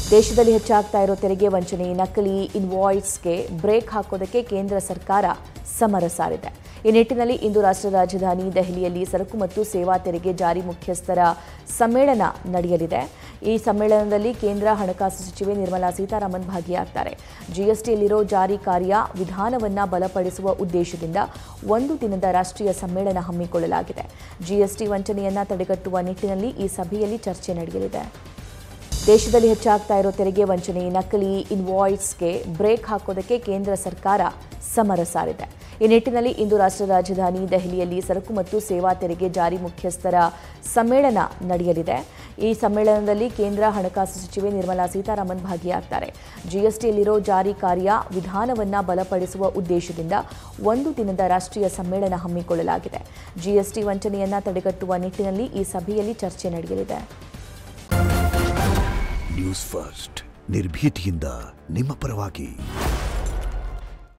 ದೇಶದಲ್ಲಿ ಹೆಚ್ಚಾಗ್ತಾ ಇರೋ ತೆರಿಗೆ ವಂಚನೆ ನಕಲಿ ಇನ್ವಾಯ್ಸ್ಗೆ ಬ್ರೇಕ್ ಹಾಕೋದಕ್ಕೆ ಕೇಂದ್ರ ಸರ್ಕಾರ ಸಮರ ಸಾರಿದೆ ಈ ನಿಟ್ಟಿನಲ್ಲಿ ಇಂದು ರಾಷ್ಟ್ರ ರಾಜಧಾನಿ ದೆಹಲಿಯಲ್ಲಿ ಸರಕು ಮತ್ತು ಸೇವಾ ತೆರಿಗೆ ಜಾರಿ ಮುಖ್ಯಸ್ಥರ ಸಮ್ಮೇಳನ ನಡೆಯಲಿದೆ ಈ ಸಮ್ಮೇಳನದಲ್ಲಿ ಕೇಂದ್ರ ಹಣಕಾಸು ಸಚಿವೆ ನಿರ್ಮಲಾ ಸೀತಾರಾಮನ್ ಭಾಗಿಯಾಗ್ತಾರೆ ಜಿಎಸ್ಟಿಯಲ್ಲಿರೋ ಜಾರಿ ಕಾರ್ಯ ವಿಧಾನವನ್ನ ಬಲಪಡಿಸುವ ಉದ್ದೇಶದಿಂದ ಒಂದು ದಿನದ ರಾಷ್ಟ್ರೀಯ ಸಮ್ಮೇಳನ ಹಮ್ಮಿಕೊಳ್ಳಲಾಗಿದೆ ಜಿಎಸ್ಟಿ ವಂಚನೆಯನ್ನ ತಡೆಗಟ್ಟುವ ನಿಟ್ಟಿನಲ್ಲಿ ಈ ಸಭೆಯಲ್ಲಿ ಚರ್ಚೆ ನಡೆಯಲಿದೆ ದೇಶದಲ್ಲಿ ಹೆಚ್ಚಾಗ್ತಾ ಇರೋ ತೆರಿಗೆ ವಂಚನೆ ನಕಲಿ ಇನ್ವಾಯ್ಸ್ಗೆ ಬ್ರೇಕ್ ಹಾಕೋದಕ್ಕೆ ಕೇಂದ್ರ ಸರ್ಕಾರ ಸಮರ ಸಾರಿದೆ ಈ ನಿಟ್ಟಿನಲ್ಲಿ ಇಂದು ರಾಷ್ಟ್ರ ರಾಜಧಾನಿ ದೆಹಲಿಯಲ್ಲಿ ಸರಕು ಮತ್ತು ಸೇವಾ ತೆರಿಗೆ ಜಾರಿ ಮುಖ್ಯಸ್ಥರ ಸಮ್ಮೇಳನ ನಡೆಯಲಿದೆ ಈ ಸಮ್ಮೇಳನದಲ್ಲಿ ಕೇಂದ್ರ ಹಣಕಾಸು ಸಚಿವೆ ನಿರ್ಮಲಾ ಸೀತಾರಾಮನ್ ಭಾಗಿಯಾಗ್ತಾರೆ ಜಿಎಸ್ಟಿಯಲ್ಲಿರೋ ಜಾರಿ ಕಾರ್ಯ ವಿಧಾನವನ್ನ ಬಲಪಡಿಸುವ ಉದ್ದೇಶದಿಂದ ಒಂದು ದಿನದ ರಾಷ್ಟ್ರೀಯ ಸಮ್ಮೇಳನ ಹಮ್ಮಿಕೊಳ್ಳಲಾಗಿದೆ ಜಿಎಸ್ಟಿ ವಂಚನೆಯನ್ನ ತಡೆಗಟ್ಟುವ ನಿಟ್ಟಿನಲ್ಲಿ ಈ ಸಭೆಯಲ್ಲಿ ಚರ್ಚೆ ನಡೆಯಲಿದೆ ನ್ಯೂಸ್ ಫಸ್ಟ್ ನಿರ್ಭೀತಿಯಿಂದ ನಿಮ್ಮ ಪರವಾಗಿ